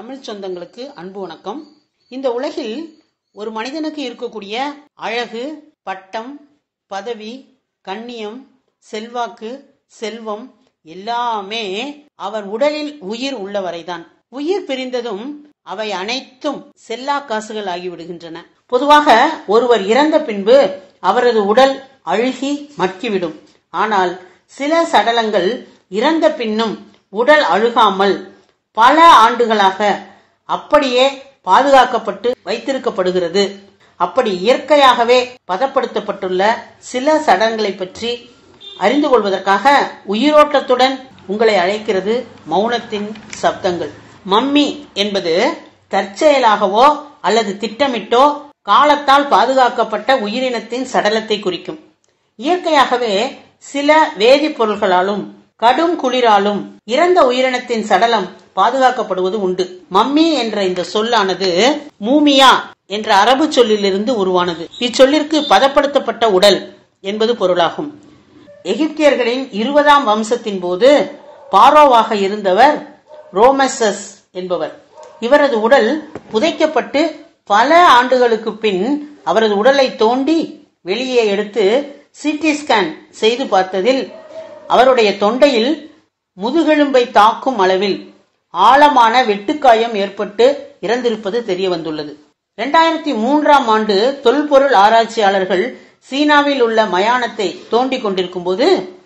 தமிழ் சொந்தங்களுக்கு அன்பு வணக்கம் இந்த உலகில் ஒரு மனிதனுக்கு இருக்கக்கூடிய அழகு பட்டம் பதவி கண்ணியம் செல்வாக்கு செல்வம் எல்லாமே அவர் உடலில் உயிர் உள்ளவரைதான் உயிர் பிரிந்ததும் அவை அனைத்தும் செல்லா காசுகள் ஆகிவிடுகின்றன பொதுவாக ஒருவர் இறந்த பின்பு அவரது உடல் அழுகி மட்கிவிடும் ஆனால் சில சடலங்கள் இறந்த பின்னும் உடல் அழுகாமல் பல ஆண்டுகளாக அப்படியே பாதுகாக்கப்பட்டு வைத்திருக்கப்படுகிறது அப்படி இயற்கையாகவே பதப்படுத்தப்பட்டுள்ள சில சடலங்களை பற்றி அறிந்து கொள்வதற்காக உயிரோட்டத்துடன் உங்களை அழைக்கிறது மௌனத்தின் சப்தங்கள் மம்மி என்பது தற்செயலாகவோ அல்லது திட்டமிட்டோ காலத்தால் பாதுகாக்கப்பட்ட உயிரினத்தின் சடலத்தை குறிக்கும் இயற்கையாகவே சில வேதிப்பொருள்களாலும் கடும் குளிராலும் இறந்த உயிரினத்தின் சடலம் பாதுகாக்கப்படுவது உண்டு மம்மி என்ற இந்த சொல்லானது மூமியா என்ற அரபு சொல்லிலிருந்து உருவானது இச்சொல்லிற்கு பதப்படுத்தப்பட்ட உடல் என்பது பொருளாகும் எகிப்தியர்களின் இருபதாம் வம்சத்தின் போது பாரோவாக இருந்தவர் ரோமசஸ் என்பவர் இவரது உடல் புதைக்கப்பட்டு பல ஆண்டுகளுக்கு பின் அவரது உடலை தோண்டி வெளியே எடுத்து சிடி ஸ்கேன் செய்து பார்த்ததில் அவருடைய தொண்டையில் முதுகெலும்பை தாக்கும் அளவில் ஆழமான வெட்டுக்காயம் ஏற்பட்டு இறந்திருப்பது தெரிய வந்துள்ளது இரண்டாயிரத்தி மூன்றாம் ஆண்டு தொல்பொருள் ஆராய்ச்சியாளர்கள் சீனாவில் உள்ள மயானத்தை தோண்டிக் கொண்டிருக்கும் போது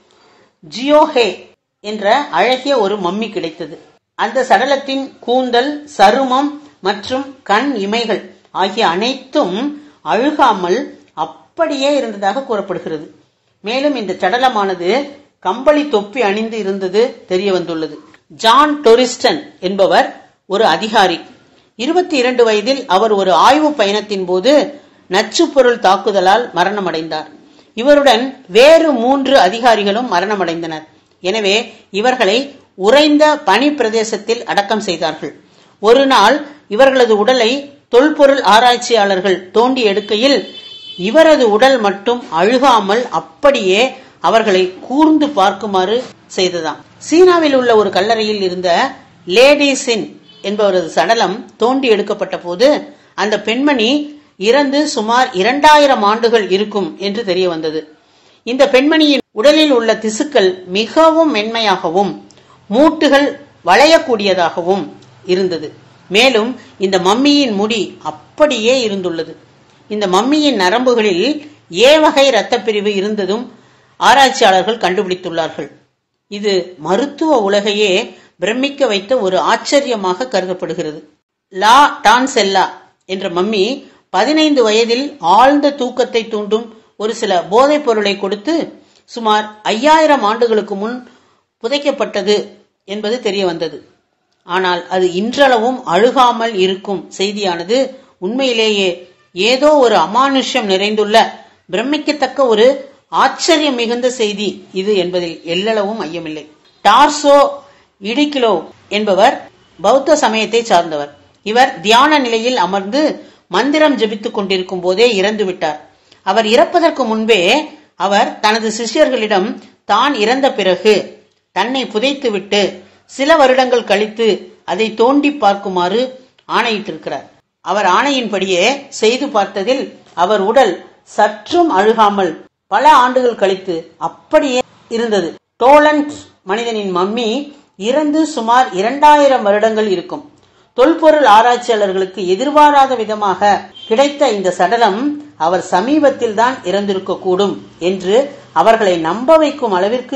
ஜியோஹே என்ற அழகிய ஒரு மம்மி கிடைத்தது அந்த சடலத்தின் கூந்தல் சருமம் மற்றும் கண் இமைகள் ஆகிய அனைத்தும் அழுகாமல் அப்படியே இருந்ததாக கூறப்படுகிறது மேலும் இந்த சடலமானது கம்பளி தொப்பி அணிந்து இருந்தது தெரிய வந்துள்ளது ஜான் டொரிஸ்டன் என்பவர் ஒரு அதிகாரி இருபத்தி இரண்டு வயதில் அவர் ஒரு ஆய்வு பயணத்தின் போது நச்சு பொருள் தாக்குதலால் மரணமடைந்தார் இவருடன் வேறு மூன்று அதிகாரிகளும் மரணமடைந்தனர் எனவே இவர்களை உறைந்த பனி பிரதேசத்தில் அடக்கம் செய்தார்கள் ஒரு நாள் இவர்களது உடலை தொல்பொருள் ஆராய்ச்சியாளர்கள் தோண்டி எடுக்கையில் இவரது உடல் மட்டும் அழுகாமல் அப்படியே அவர்களை கூர்ந்து பார்க்குமாறு செய்ததாம் சீனாவில் உள்ள ஒரு கல்லறையில் இருந்த லேடி சின் என்பவரது சடலம் தோண்டி எடுக்கப்பட்ட போது அந்த பெண்மணி இறந்து சுமார் இரண்டாயிரம் ஆண்டுகள் இருக்கும் என்று தெரிய வந்தது இந்த பெண்மணியின் உடலில் உள்ள திசுக்கள் மிகவும் மென்மையாகவும் மூட்டுகள் வளையக்கூடியதாகவும் இருந்தது மேலும் இந்த மம்மியின் முடி அப்படியே இருந்துள்ளது இந்த மம்மியின் நரம்புகளில் ஏ வகை இரத்தப்பிரிவு இருந்ததும் ஆராய்ச்சியாளர்கள் கண்டுபிடித்துள்ளார்கள் இது மருத்துவ உலகையே பிரமிக்க வைத்த ஒரு ஆச்சரியமாக கருதப்படுகிறது லா டான்செல்லா என்ற மம்மி பதினைந்து வயதில் ஆழ்ந்த தூக்கத்தை தூண்டும் ஒரு சில போதைப் பொருளை கொடுத்து சுமார் ஐயாயிரம் ஆண்டுகளுக்கு முன் புதைக்கப்பட்டது என்பது தெரிய வந்தது ஆனால் அது இன்றளவும் அழுகாமல் இருக்கும் செய்தியானது உண்மையிலேயே ஏதோ ஒரு அமானுஷ்யம் நிறைந்துள்ள பிரமிக்கத்தக்க ஒரு ஆச்சரியம் மிகுந்த செய்தி இது என்பதில் எல்லளவும் ஐயமில்லை டார்சோ இடிகிலோ என்பவர் பௌத்த சமயத்தை சார்ந்தவர் இவர் தியான நிலையில் அமர்ந்து மந்திரம் ஜபித்துக் கொண்டிருக்கும் போதே இறந்து விட்டார் அவர் இறப்பதற்கு முன்பே அவர் தனது சிஷ்யர்களிடம் தான் இறந்த பிறகு தன்னை புதைத்துவிட்டு சில வருடங்கள் கழித்து அதை தோண்டி பார்க்குமாறு ஆணையிட்டிருக்கிறார் அவர் ஆணையின்படியே செய்து பார்த்ததில் அவர் உடல் சற்றும் அழுகாமல் பல ஆண்டுகள் கழித்து அப்படியே இருந்தது டோலண்ட் மனிதனின் மம்மி இறந்து சுமார் இரண்டாயிரம் வருடங்கள் இருக்கும் தொல்பொருள் ஆராய்ச்சியாளர்களுக்கு எதிர்பாராத விதமாக கிடைத்த இந்த சடலம் அவர் சமீபத்தில் தான் இறந்திருக்க கூடும் என்று அவர்களை நம்ப வைக்கும் அளவிற்கு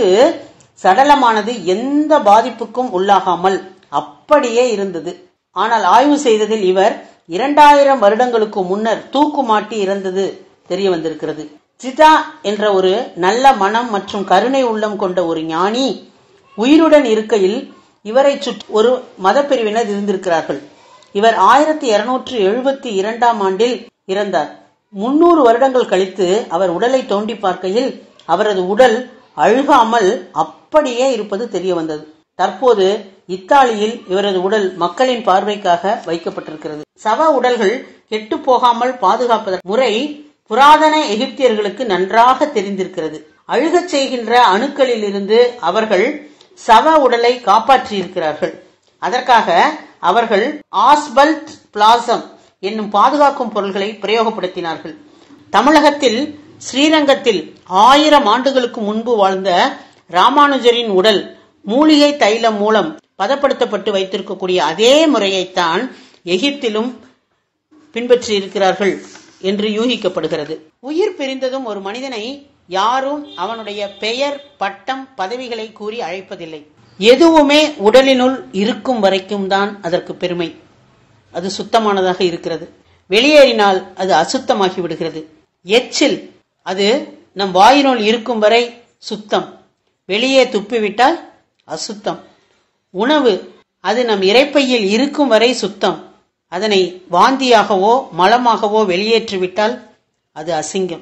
சடலமானது எந்த பாதிப்புக்கும் உள்ளாகாமல் அப்படியே இருந்தது ஆனால் ஆய்வு செய்ததில் இவர் இரண்டாயிரம் வருடங்களுக்கு முன்னர் தூக்கு மாட்டி இறந்தது தெரிய வந்திருக்கிறது சிதா என்ற ஒரு நல்ல மனம் மற்றும் கருணை உள்ளம் கொண்ட ஒரு ஞானி உயிருடன் இருக்கையில் இவரை சுற்றி ஒரு மதப்பிரிவினர் இருந்திருக்கிறார்கள் இவர் ஆயிரத்தி இருநூற்றி எழுபத்தி இரண்டாம் ஆண்டில் இறந்தார் முன்னூறு வருடங்கள் கழித்து அவர் உடலை தோண்டி பார்க்கையில் அவரது உடல் அழுகாமல் அப்படியே இருப்பது தெரிய வந்தது தற்போது இத்தாலியில் இவரது உடல் மக்களின் பார்வைக்காக வைக்கப்பட்டிருக்கிறது சவ உடல்கள் கெட்டு போகாமல் பாதுகாப்பதற்கு முறை புராதன எகிப்தியர்களுக்கு நன்றாக தெரிந்திருக்கிறது அழுகச் செய்கின்ற அணுக்களில் இருந்து அவர்கள் சவ உடலை காப்பாற்றியிருக்கிறார்கள் அதற்காக அவர்கள் ஆஸ்பல்ட் பிளாசம் என்னும் பாதுகாக்கும் பொருள்களை பிரயோகப்படுத்தினார்கள் தமிழகத்தில் ஸ்ரீரங்கத்தில் ஆயிரம் ஆண்டுகளுக்கு முன்பு வாழ்ந்த ராமானுஜரின் உடல் மூலிகை தைலம் மூலம் பதப்படுத்தப்பட்டு வைத்திருக்கக்கூடிய அதே முறையைத்தான் எகிப்திலும் பின்பற்றி இருக்கிறார்கள் என்று யூகிக்கப்படுகிறது உயிர் பிரிந்ததும் ஒரு மனிதனை யாரும் அவனுடைய பெயர் பட்டம் பதவிகளை கூறி அழைப்பதில்லை எதுவுமே உடலினுள் இருக்கும் வரைக்கும் தான் அதற்கு பெருமை அது சுத்தமானதாக இருக்கிறது வெளியேறினால் அது அசுத்தமாகி விடுகிறது எச்சில் அது நம் வாயினுள் இருக்கும் வரை சுத்தம் வெளியே துப்பிவிட்டால் அசுத்தம் உணவு அது நம் இறைப்பையில் இருக்கும் வரை சுத்தம் அதனை வாந்தியாகவோ மலமாகவோ வெளியேற்றிவிட்டால் அது அசிங்கம்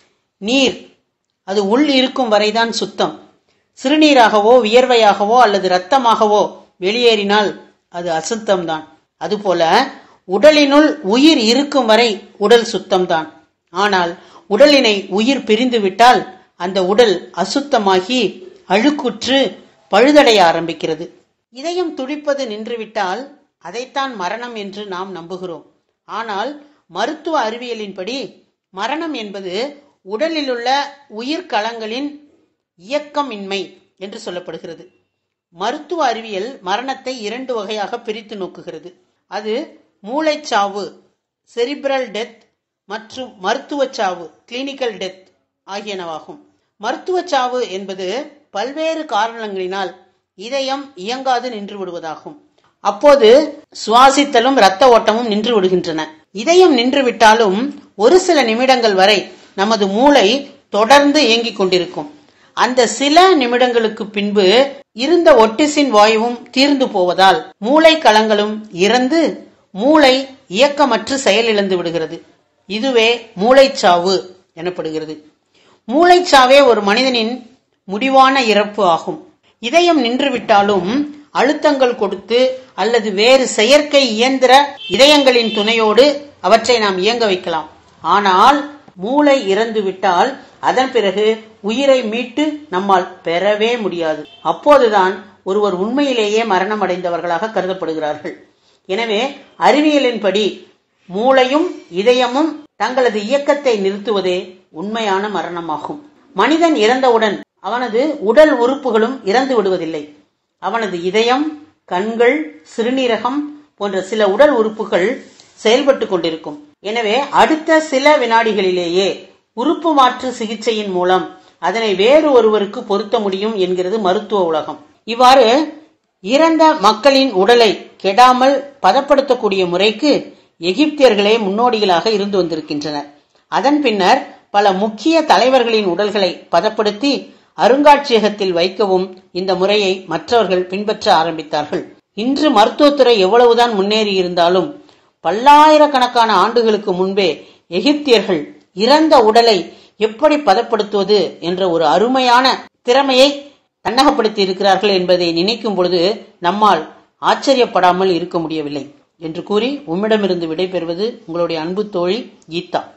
நீர் அது உள் இருக்கும் வரைதான் சுத்தம் சிறுநீராகவோ வியர்வையாகவோ அல்லது இரத்தமாகவோ வெளியேறினால் அது அசுத்தம்தான் அதுபோல உடலினுள் உயிர் இருக்கும் வரை உடல் சுத்தம்தான் ஆனால் உடலினை உயிர் பிரிந்து விட்டால் அந்த உடல் அசுத்தமாகி அழுக்குற்று பழுதடைய ஆரம்பிக்கிறது இதயம் துடிப்பது நின்றுவிட்டால் அதைத்தான் மரணம் என்று நாம் நம்புகிறோம் ஆனால் மருத்துவ அறிவியலின்படி மரணம் என்பது உடலிலுள்ள உயிர்கலங்களின் இயக்கமின்மை என்று சொல்லப்படுகிறது மருத்துவ அறிவியல் மரணத்தை இரண்டு வகையாக பிரித்து நோக்குகிறது அது மூளைச்சாவு செரிப்ரல் டெத் மற்றும் மருத்துவ சாவு கிளினிக்கல் டெத் ஆகியனவாகும் மருத்துவ சாவு என்பது பல்வேறு காரணங்களினால் இதயம் இயங்காது நின்று விடுவதாகும் அப்போது சுவாசித்தலும் இரத்த ஓட்டமும் நின்று விடுகின்றன இதயம் நின்று விட்டாலும் ஒரு சில நிமிடங்கள் வரை நமது மூளை தொடர்ந்து இயங்கிக் கொண்டிருக்கும் அந்த சில நிமிடங்களுக்கு பின்பு இருந்த ஒட்டிசின் வாயுவும் தீர்ந்து போவதால் மூளை களங்களும் இறந்து மூளை இயக்கமற்று செயலிழந்து விடுகிறது இதுவே மூளைச்சாவு எனப்படுகிறது மூளைச்சாவே ஒரு மனிதனின் முடிவான இறப்பு ஆகும் இதயம் நின்றுவிட்டாலும் அழுத்தங்கள் கொடுத்து அல்லது வேறு செயற்கை இயந்திர இதயங்களின் துணையோடு அவற்றை நாம் இயங்க வைக்கலாம் ஆனால் மூளை இறந்துவிட்டால் அதன் பிறகு உயிரை மீட்டு நம்மால் பெறவே முடியாது அப்போதுதான் ஒருவர் உண்மையிலேயே மரணம் அடைந்தவர்களாக கருதப்படுகிறார்கள் எனவே அறிவியலின்படி மூளையும் இதயமும் தங்களது இயக்கத்தை நிறுத்துவதே உண்மையான மரணமாகும் மனிதன் இறந்தவுடன் அவனது உடல் உறுப்புகளும் இறந்து விடுவதில்லை அவனது இதயம் கண்கள் சிறுநீரகம் போன்ற சில உடல் உறுப்புகள் செயல்பட்டு கொண்டிருக்கும் எனவே அடுத்த சில வினாடிகளிலேயே உறுப்பு மாற்று சிகிச்சையின் மூலம் அதனை வேறு ஒருவருக்கு பொருத்த முடியும் என்கிறது மருத்துவ உலகம் இவ்வாறு இறந்த மக்களின் உடலை கெடாமல் பதப்படுத்தக்கூடிய முறைக்கு எகிப்தியர்களே முன்னோடிகளாக இருந்து வந்திருக்கின்றனர் அதன் பின்னர் பல முக்கிய தலைவர்களின் உடல்களை பதப்படுத்தி அருங்காட்சியகத்தில் வைக்கவும் இந்த முறையை மற்றவர்கள் பின்பற்ற ஆரம்பித்தார்கள் இன்று மருத்துவத்துறை எவ்வளவுதான் முன்னேறி இருந்தாலும் பல்லாயிரக்கணக்கான ஆண்டுகளுக்கு முன்பே எகிப்தியர்கள் இறந்த உடலை எப்படி பதப்படுத்துவது என்ற ஒரு அருமையான திறமையை தன்னகப்படுத்தி இருக்கிறார்கள் என்பதை நினைக்கும் பொழுது நம்மால் ஆச்சரியப்படாமல் இருக்க முடியவில்லை என்று கூறி உம்மிடமிருந்து விடைபெறுவது உங்களுடைய அன்பு தோழி கீதா